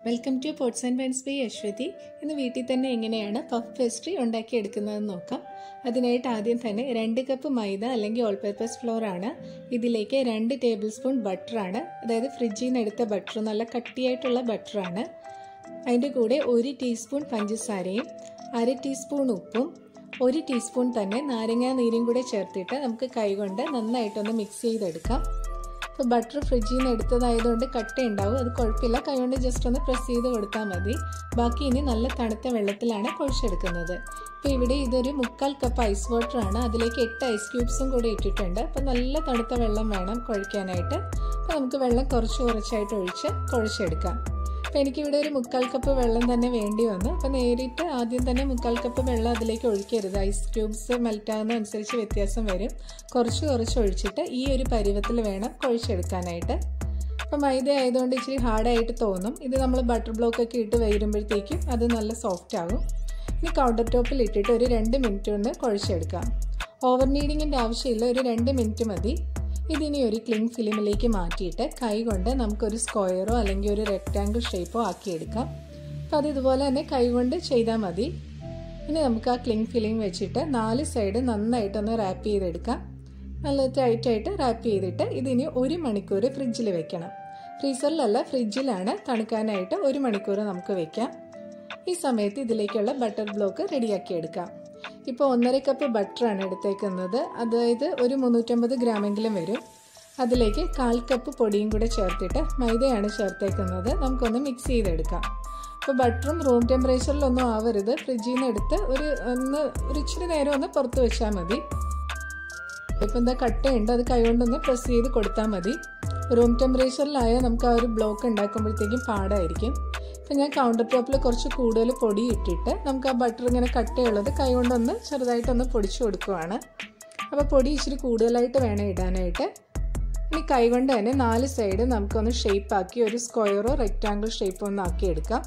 welcome to pots and pans by Aswathi ഇന്ന് വീട്ടിൽ തന്നെ എങ്ങനെയാണ് പഫ് പേസ്ട്രി ഉണ്ടാക്കിയെടുക്കുന്നതെന്ന് നോക്കാം അതിനായിട്ട് ആദ്യം തന്നെ രണ്ട് കപ്പ് മൈദ അല്ലെങ്കിൽ ഓൾ പേപ്പേഴ്സ് ഫ്ലോർ ആണ് ഇതിലേക്ക് രണ്ട് ടേബിൾ സ്പൂൺ ബട്ടറാണ് അതായത് ഫ്രിഡ്ജിൽ നിന്ന് എടുത്ത ബട്ടർ നല്ല കട്ടിയായിട്ടുള്ള ബട്ടറാണ് അതിൻ്റെ കൂടെ ഒരു ടീസ്പൂൺ പഞ്ചസാരയും അര ടീസ്പൂൺ ഉപ്പും ഒരു ടീസ്പൂൺ തന്നെ നാരങ്ങാ നീരും കൂടെ ചേർത്തിട്ട് നമുക്ക് കൈകൊണ്ട് നന്നായിട്ടൊന്ന് മിക്സ് ചെയ്തെടുക്കാം ഇപ്പോൾ ബട്ടർ ഫ്രിഡ്ജിൽ നിന്ന് എടുത്തതായതുകൊണ്ട് കട്ട ഉണ്ടാവും അത് കുഴപ്പമില്ല കൈകൊണ്ട് ജസ്റ്റ് ഒന്ന് പ്രസ് ചെയ്ത് കൊടുത്താൽ മതി ബാക്കി ഇനി നല്ല തണുത്ത വെള്ളത്തിലാണ് കുഴച്ചെടുക്കുന്നത് ഇപ്പോൾ ഇവിടെ ഇതൊരു മുക്കാൽ കപ്പ് ഐസ് വാട്ടർ ആണ് അതിലേക്ക് എട്ട് ഐസ് ക്യൂബ്സും കൂടി ഇട്ടിട്ടുണ്ട് അപ്പോൾ നല്ല തണുത്ത വെള്ളം വേണം കുഴയ്ക്കാനായിട്ട് അപ്പോൾ നമുക്ക് വെള്ളം കുറച്ച് കുറച്ചായിട്ട് ഒഴിച്ച് കുഴച്ചെടുക്കാം അപ്പോൾ എനിക്കിവിടെ ഒരു മുക്കാൽ കപ്പ് വെള്ളം തന്നെ വേണ്ടി വന്നു അപ്പോൾ നേരിട്ട് ആദ്യം തന്നെ മുക്കാൽ കപ്പ് വെള്ളം അതിലേക്ക് ഒഴിക്കരുത് ഐസ് ക്യൂബ്സ് മെൽറ്റാകുന്ന അനുസരിച്ച് വ്യത്യാസം വരും കുറച്ച് കുറച്ച് ഒഴിച്ചിട്ട് ഈ ഒരു പരുവത്തിൽ വേണം കുഴച്ചെടുക്കാനായിട്ട് അപ്പോൾ മൈദ ആയതുകൊണ്ട് ഇച്ചിരി ഹാർഡായിട്ട് തോന്നും ഇത് നമ്മൾ ബട്ടർ ബ്ലോക്ക് ഒക്കെ ഇട്ട് വരുമ്പോഴത്തേക്കും അത് നല്ല സോഫ്റ്റ് ആകും ഇനി കൗണ്ടർ ടോപ്പിൽ ഇട്ടിട്ട് ഒരു രണ്ട് മിനിറ്റ് കൊണ്ട് കുഴച്ചെടുക്കാം ഓവർ നീഡിങ്ങിൻ്റെ ആവശ്യമില്ല ഒരു രണ്ട് മിനിറ്റ് മതി ഇതിനി ഒരു ക്ലിങ് ഫിലിമിലേക്ക് മാറ്റിയിട്ട് കൈ കൊണ്ട് നമുക്കൊരു സ്ക്വയറോ അല്ലെങ്കിൽ ഒരു റെക്റ്റാങ്കിൾ ഷേപ്പോ ആക്കിയെടുക്കാം അപ്പോൾ അത് ഇതുപോലെ തന്നെ കൈ കൊണ്ട് ചെയ്താൽ മതി ഇനി നമുക്ക് ആ ക്ലിങ് ഫിലിം വെച്ചിട്ട് നാല് സൈഡ് നന്നായിട്ടൊന്ന് റാപ്പ് ചെയ്തെടുക്കാം നല്ല ടൈറ്റായിട്ട് റാപ്പ് ചെയ്തിട്ട് ഇതിനി ഒരു മണിക്കൂർ ഫ്രിഡ്ജിൽ വെക്കണം ഫ്രീസറിലല്ല ഫ്രിഡ്ജിലാണ് തണുക്കാനായിട്ട് ഒരു മണിക്കൂർ നമുക്ക് വെക്കാം ഈ സമയത്ത് ഇതിലേക്കുള്ള ബട്ടർ ബ്ലോക്ക് റെഡിയാക്കി എടുക്കാം ഇപ്പോൾ ഒന്നര കപ്പ് ബട്ടറാണ് എടുത്തേക്കുന്നത് അതായത് ഒരു മുന്നൂറ്റമ്പത് ഗ്രാമെങ്കിലും വരും അതിലേക്ക് കാൽ കപ്പ് പൊടിയും കൂടെ ചേർത്തിട്ട് മൈദയാണ് ചേർത്തേക്കുന്നത് നമുക്കൊന്ന് മിക്സ് ചെയ്തെടുക്കാം അപ്പോൾ ബട്ടറും റൂം ടെമ്പറേച്ചറിലൊന്നും ആവരുത് ഫ്രിഡ്ജിൽ നിന്ന് എടുത്ത് ഒരു ഒന്ന് ഒരു ഇച്ചിരി നേരം ഒന്ന് പുറത്ത് വെച്ചാൽ മതി ഇപ്പം എന്താ കട്ടയുണ്ട് അത് കൈകൊണ്ടൊന്ന് പ്രസ് ചെയ്ത് കൊടുത്താൽ മതി റൂം ടെമ്പറേച്ചറിലായാൽ നമുക്ക് ആ ഒരു ബ്ലോക്ക് ഉണ്ടാക്കുമ്പോഴത്തേക്കും പാടായിരിക്കും ഇപ്പം ഞാൻ കൗണ്ടർ ടോപ്പിൽ കുറച്ച് കൂടുതൽ പൊടി ഇട്ടിട്ട് നമുക്ക് ആ ബട്ടർ ഇങ്ങനെ കട്ടയുള്ളത് കൈകൊണ്ടൊന്ന് ചെറുതായിട്ടൊന്ന് പൊടിച്ചു കൊടുക്കുവാണ് അപ്പോൾ പൊടി ഇച്ചിരി കൂടുതലായിട്ട് വേണം ഇടാനായിട്ട് ഇനി കൈകൊണ്ട് തന്നെ നാല് സൈഡ് നമുക്കൊന്ന് ഷേപ്പാക്കി ഒരു സ്ക്വയറോ റെക്റ്റാങ്കിൾ ഷേപ്പോ ഒന്ന് ആക്കി എടുക്കാം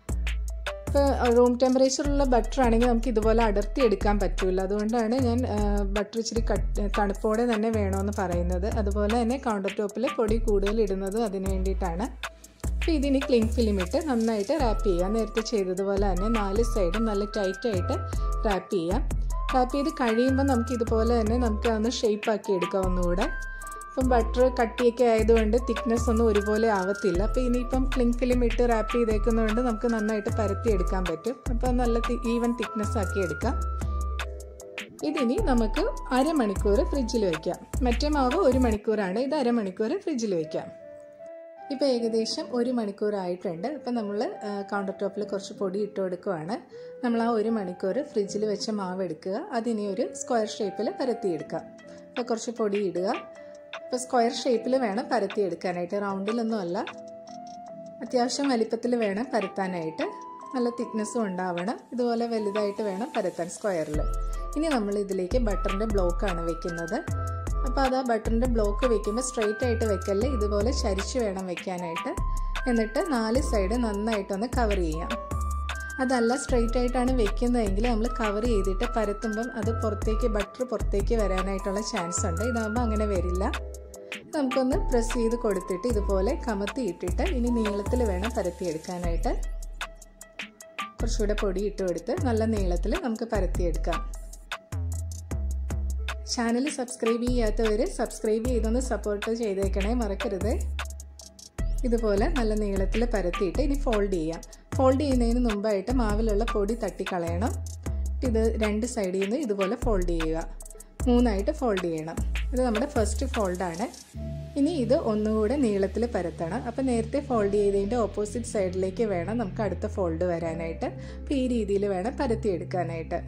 ഇപ്പോൾ റൂം ടെമ്പറേച്ചറുള്ള ബട്ടർ ആണെങ്കിൽ നമുക്ക് ഇതുപോലെ അടർത്തി എടുക്കാൻ പറ്റില്ല അതുകൊണ്ടാണ് ഞാൻ ബട്ടർ ഇച്ചിരി കട്ട് തണുപ്പോടെ തന്നെ വേണമെന്ന് പറയുന്നത് അതുപോലെ തന്നെ കൗണ്ടർ ടോപ്പിൽ പൊടി കൂടുതൽ ഇടുന്നത് അതിന് വേണ്ടിയിട്ടാണ് അപ്പോൾ ഇതിനി ക്ലിങ് ഫിലിം ഇട്ട് നന്നായിട്ട് റാപ്പ് ചെയ്യാം നേരത്തെ ചെയ്തതുപോലെ തന്നെ നാല് സൈഡും നല്ല ടൈറ്റായിട്ട് റാപ്പ് ചെയ്യാം റാപ്പ് ചെയ്ത് കഴിയുമ്പോൾ നമുക്ക് ഇതുപോലെ തന്നെ നമുക്ക് അതൊന്ന് ഷേപ്പാക്കി എടുക്കാം ഒന്നുകൂടെ ഇപ്പം ബട്ടർ കട്ടിയൊക്കെ ആയതുകൊണ്ട് തിക്നെസ് ഒന്നും ഒരുപോലെ ആവത്തില്ല അപ്പോൾ ഇനിയിപ്പം ക്ലിങ് ഫിലിം ഇട്ട് റാപ്പ് ചെയ്തേക്കുന്നതുകൊണ്ട് നമുക്ക് നന്നായിട്ട് പരത്തി എടുക്കാൻ പറ്റും അപ്പോൾ നല്ല ഈവൻ തിക്നെസ് ആക്കി എടുക്കാം ഇതിനി നമുക്ക് അരമണിക്കൂർ ഫ്രിഡ്ജിൽ വയ്ക്കാം മറ്റേ മാവ് ഒരു മണിക്കൂറാണ് ഇത് അരമണിക്കൂർ ഫ്രിഡ്ജിൽ വയ്ക്കാം ഇപ്പോൾ ഏകദേശം ഒരു മണിക്കൂർ ആയിട്ടുണ്ട് ഇപ്പം നമ്മൾ കൗണ്ടർ ടോപ്പിൽ കുറച്ച് പൊടി ഇട്ട് കൊടുക്കുവാണ് നമ്മൾ ആ ഒരു മണിക്കൂർ ഫ്രിഡ്ജിൽ വെച്ച മാവ് എടുക്കുക അതിനി ഒരു സ്ക്വയർ ഷേപ്പിൽ പരത്തിയെടുക്കുക അപ്പോൾ കുറച്ച് പൊടി ഇടുക ഇപ്പോൾ സ്ക്വയർ ഷേപ്പിൽ വേണം പരത്തിയെടുക്കാനായിട്ട് റൗണ്ടിലൊന്നും അല്ല അത്യാവശ്യം വലിപ്പത്തിൽ വേണം പരത്താനായിട്ട് നല്ല തിക്നെസ്സും ഉണ്ടാവണം ഇതുപോലെ വലുതായിട്ട് വേണം പരത്താൻ സ്ക്വയറിൽ ഇനി നമ്മൾ ഇതിലേക്ക് ബട്ടറിൻ്റെ ബ്ലോക്കാണ് വെക്കുന്നത് അപ്പോൾ അത് ആ ബട്ടറിൻ്റെ ബ്ലോക്ക് വെക്കുമ്പോൾ സ്ട്രെയിറ്റ് ആയിട്ട് വെക്കല്ലേ ഇതുപോലെ ചരിച്ച് വേണം വെക്കാനായിട്ട് എന്നിട്ട് നാല് സൈഡ് നന്നായിട്ടൊന്ന് കവർ ചെയ്യാം അതല്ല സ്ട്രെയിറ്റ് ആയിട്ടാണ് വെക്കുന്നതെങ്കിൽ നമ്മൾ കവർ ചെയ്തിട്ട് പരത്തുമ്പം അത് പുറത്തേക്ക് ബട്ടർ പുറത്തേക്ക് വരാനായിട്ടുള്ള ചാൻസ് ഉണ്ട് ഇതാകുമ്പോൾ അങ്ങനെ വരില്ല നമുക്കൊന്ന് പ്രസ് ചെയ്ത് കൊടുത്തിട്ട് ഇതുപോലെ കമത്തി ഇട്ടിട്ട് ഇനി നീളത്തിൽ വേണം പരത്തിയെടുക്കാനായിട്ട് കുറച്ചുകൂടെ പൊടി ഇട്ട് കൊടുത്ത് നല്ല നീളത്തിൽ നമുക്ക് പരത്തിയെടുക്കാം ചാനൽ സബ്സ്ക്രൈബ് ചെയ്യാത്തവർ സബ്സ്ക്രൈബ് ചെയ്തൊന്ന് സപ്പോർട്ട് ചെയ്തേക്കണേ മറക്കരുത് ഇതുപോലെ നല്ല നീളത്തിൽ പരത്തിയിട്ട് ഇനി ഫോൾഡ് ചെയ്യാം ഫോൾഡ് ചെയ്യുന്നതിന് മുമ്പായിട്ട് മാവിലുള്ള പൊടി തട്ടിക്കളയണം ഇത് രണ്ട് സൈഡിൽ നിന്ന് ഇതുപോലെ ഫോൾഡ് ചെയ്യുക മൂന്നായിട്ട് ഫോൾഡ് ചെയ്യണം ഇത് നമ്മുടെ ഫസ്റ്റ് ഫോൾഡാണ് ഇനി ഇത് ഒന്നുകൂടെ നീളത്തിൽ പരത്തണം അപ്പോൾ നേരത്തെ ഫോൾഡ് ചെയ്തതിൻ്റെ ഓപ്പോസിറ്റ് സൈഡിലേക്ക് വേണം നമുക്ക് അടുത്ത ഫോൾഡ് വരാനായിട്ട് അപ്പോൾ ഈ രീതിയിൽ വേണം പരത്തിയെടുക്കാനായിട്ട്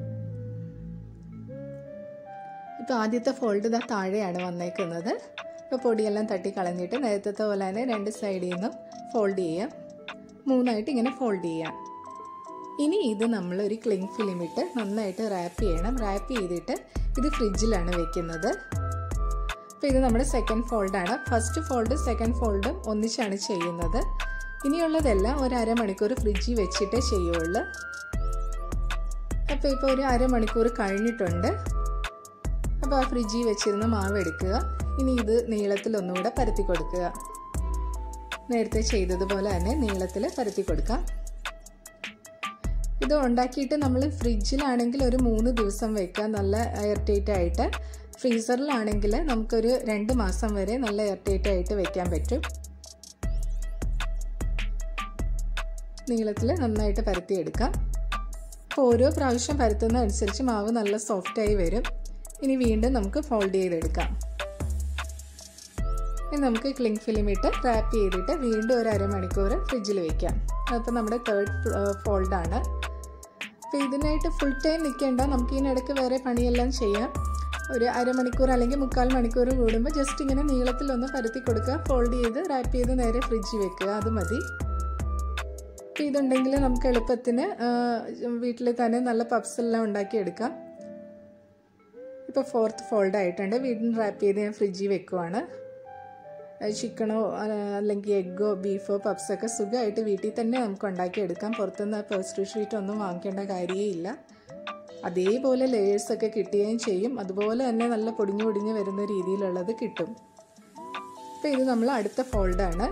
ഇപ്പോൾ ആദ്യത്തെ ഫോൾഡ് ഇതാ താഴെയാണ് വന്നേക്കുന്നത് ഇപ്പോൾ പൊടിയെല്ലാം തട്ടി കളഞ്ഞിട്ട് നേരത്തെ പോലെ തന്നെ രണ്ട് സൈഡിൽ നിന്നും ഫോൾഡ് ചെയ്യാം മൂന്നായിട്ട് ഇങ്ങനെ ഫോൾഡ് ചെയ്യാം ഇനി ഇത് നമ്മൾ ഒരു ക്ലിങ് ഫിലിം ഇട്ട് നന്നായിട്ട് റാപ്പ് ചെയ്യണം റാപ്പ് ചെയ്തിട്ട് ഇത് ഫ്രിഡ്ജിലാണ് വെക്കുന്നത് അപ്പോൾ ഇത് നമ്മുടെ സെക്കൻഡ് ഫോൾഡാണ് ഫസ്റ്റ് ഫോൾഡ് സെക്കൻഡ് ഫോൾഡും ഒന്നിച്ചാണ് ചെയ്യുന്നത് ഇനിയുള്ളതെല്ലാം ഒരു അരമണിക്കൂർ ഫ്രിഡ്ജിൽ വെച്ചിട്ടേ ചെയ്യുള്ളൂ അപ്പോൾ ഇപ്പോൾ ഒരു അരമണിക്കൂർ കഴിഞ്ഞിട്ടുണ്ട് അപ്പോൾ ആ ഫ്രിഡ്ജിൽ വെച്ചിരുന്ന മാവ് എടുക്കുക ഇനി ഇത് നീളത്തിൽ ഒന്നുകൂടെ പരത്തി കൊടുക്കുക നേരത്തെ ചെയ്തതുപോലെ തന്നെ നീളത്തിൽ പരത്തി കൊടുക്കാം ഇത് ഉണ്ടാക്കിയിട്ട് നമ്മൾ ഫ്രിഡ്ജിലാണെങ്കിൽ ഒരു മൂന്ന് ദിവസം വെക്കാം നല്ല എയർ ടൈറ്റ് ആയിട്ട് ഫ്രീസറിലാണെങ്കിൽ നമുക്കൊരു രണ്ട് മാസം വരെ നല്ല എയർ ടൈറ്റ് ആയിട്ട് വെക്കാൻ പറ്റും നീളത്തിൽ നന്നായിട്ട് പരത്തിയെടുക്കാം അപ്പോൾ ഓരോ പ്രാവശ്യം പരത്തുന്ന അനുസരിച്ച് മാവ് നല്ല സോഫ്റ്റായി വരും ഇനി വീണ്ടും നമുക്ക് ഫോൾഡ് ചെയ്തെടുക്കാം ഇനി നമുക്ക് ക്ലിങ് ഫിലിം ഇട്ട് റാപ്പ് ചെയ്തിട്ട് വീണ്ടും ഒരു അരമണിക്കൂർ ഫ്രിഡ്ജിൽ വെക്കാം അപ്പോൾ നമ്മുടെ തേർഡ് ഫോൾഡാണ് അപ്പോൾ ഇതിനായിട്ട് ഫുൾ ടൈം നിൽക്കേണ്ട നമുക്ക് ഇതിനിടയ്ക്ക് വേറെ പണിയെല്ലാം ചെയ്യാം ഒരു അരമണിക്കൂർ അല്ലെങ്കിൽ മുക്കാൽ മണിക്കൂർ കൂടുമ്പോൾ ജസ്റ്റ് ഇങ്ങനെ നീളത്തിലൊന്ന് പരത്തി കൊടുക്കുക ഫോൾഡ് ചെയ്ത് റാപ്പ് ചെയ്ത് നേരെ ഫ്രിഡ്ജിൽ വെക്കുക അത് മതി അപ്പോൾ ഇതുണ്ടെങ്കിൽ നമുക്ക് എളുപ്പത്തിന് വീട്ടിൽ തന്നെ നല്ല പപ്സ് എല്ലാം ഉണ്ടാക്കിയെടുക്കാം ഇപ്പോൾ ഫോർത്ത് ഫോൾഡ് ആയിട്ടുണ്ട് വീണ്ടും റാപ്പ് ചെയ്ത് ഞാൻ ഫ്രിഡ്ജിൽ വെക്കുവാണ് ചിക്കനോ അല്ലെങ്കിൽ എഗ്ഗോ ബീഫോ പപ്സൊക്കെ സുഖമായിട്ട് വീട്ടിൽ തന്നെ നമുക്ക് ഉണ്ടാക്കിയെടുക്കാം പുറത്തുനിന്ന് പേഴ്സ്ട്രി ഷീറ്റ് ഒന്നും വാങ്ങിക്കേണ്ട കാര്യമേ ഇല്ല അതേപോലെ ലേയേഴ്സൊക്കെ കിട്ടുകയും ചെയ്യും അതുപോലെ തന്നെ നല്ല പൊടിഞ്ഞു പൊടിഞ്ഞ് വരുന്ന രീതിയിലുള്ളത് കിട്ടും അപ്പോൾ ഇത് നമ്മൾ അടുത്ത ഫോൾഡാണ്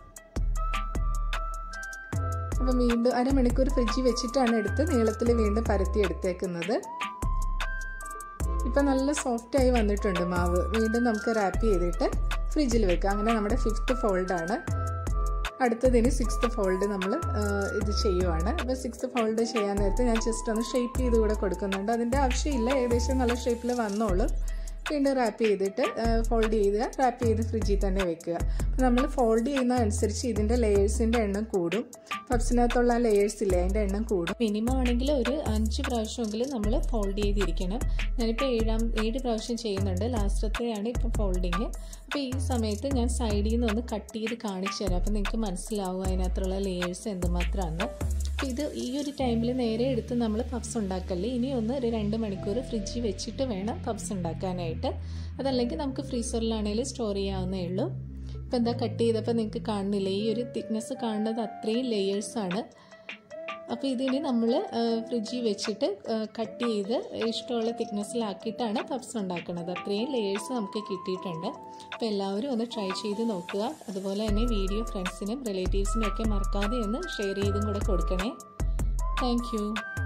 അപ്പം വീണ്ടും അരമണിക്കൂർ ഫ്രിഡ്ജിൽ വെച്ചിട്ടാണ് എടുത്ത് നീളത്തിൽ വീണ്ടും പരത്തി എടുത്തേക്കുന്നത് ഇപ്പം നല്ല സോഫ്റ്റായി വന്നിട്ടുണ്ട് മാവ് വീണ്ടും നമുക്ക് റാപ്പ് ചെയ്തിട്ട് ഫ്രിഡ്ജിൽ വെക്കാം അങ്ങനെ നമ്മുടെ ഫിഫ്ത്ത് ഫോൾഡാണ് അടുത്തതിന് സിക്സ്ത് ഫോൾഡ് നമ്മൾ ഇത് ചെയ്യുവാണ് അപ്പോൾ സിക്സ്ത് ഫോൾഡ് ചെയ്യാൻ നേരത്തെ ഞാൻ ജസ്റ്റ് ഒന്ന് ഷേപ്പ് ചെയ്ത് കൂടെ കൊടുക്കുന്നുണ്ട് അതിൻ്റെ ആവശ്യമില്ല ഏകദേശം നല്ല ഷേപ്പിൽ വന്നോളും വീണ്ടും റാപ്പ് ചെയ്തിട്ട് ഫോൾഡ് ചെയ്യുക റാപ്പ് ചെയ്ത് ഫ്രിഡ്ജിൽ തന്നെ വെക്കുക അപ്പോൾ നമ്മൾ ഫോൾഡ് ചെയ്യുന്ന അനുസരിച്ച് ഇതിൻ്റെ ലെയേഴ്സിൻ്റെ എണ്ണം കൂടും പപ്സിനകത്തുള്ള ലെയേഴ്സ് ഇല്ലേ അതിൻ്റെ എണ്ണം കൂടും മിനിമം ആണെങ്കിൽ ഒരു അഞ്ച് പ്രാവശ്യമെങ്കിലും നമ്മൾ ഫോൾഡ് ചെയ്തിരിക്കണം ഞാനിപ്പോൾ ഏഴാം ഏഴ് പ്രാവശ്യം ചെയ്യുന്നുണ്ട് ലാസ്റ്റത്തെയാണ് ഇപ്പോൾ ഫോൾഡിങ് അപ്പോൾ ഈ സമയത്ത് ഞാൻ സൈഡിൽ നിന്ന് ഒന്ന് കട്ട് ചെയ്ത് കാണിച്ചു തരാം അപ്പോൾ നിങ്ങൾക്ക് മനസ്സിലാവും അതിനകത്തുള്ള ലെയേഴ്സ് എന്തുമാത്രമാണ് അപ്പോൾ ഇത് ഈ ഒരു ടൈമിൽ നേരെ എടുത്ത് നമ്മൾ പപ്സ് ഉണ്ടാക്കല്ലേ ഇനി ഒന്ന് ഒരു രണ്ട് മണിക്കൂർ ഫ്രിഡ്ജിൽ വെച്ചിട്ട് വേണം പപ്സ് ഉണ്ടാക്കാനായിട്ട് അതല്ലെങ്കിൽ നമുക്ക് ഫ്രീസറിലാണെങ്കിലും സ്റ്റോർ ചെയ്യാവുന്നേ ഉള്ളൂ ഇപ്പോൾ എന്താ കട്ട് ചെയ്തപ്പോൾ നിങ്ങൾക്ക് കാണുന്നില്ല ഈ ഒരു തിക്നെസ് കാണുന്നത് അത്രയും ലെയേഴ്സാണ് അപ്പോൾ ഇതിന് നമ്മൾ ഫ്രിഡ്ജിൽ വെച്ചിട്ട് കട്ട് ചെയ്ത് ഇഷ്ടമുള്ള തിക്നെസ്സിലാക്കിയിട്ടാണ് പപ്സ് ഉണ്ടാക്കുന്നത് അത്രയും ലേയേഴ്സ് നമുക്ക് കിട്ടിയിട്ടുണ്ട് അപ്പോൾ എല്ലാവരും ഒന്ന് ട്രൈ ചെയ്ത് നോക്കുക അതുപോലെ തന്നെ വീഡിയോ ഫ്രണ്ട്സിനും റിലേറ്റീവ്സിനും ഒക്കെ മറക്കാതെ ഒന്ന് ഷെയർ ചെയ്തും കൂടെ കൊടുക്കണേ താങ്ക്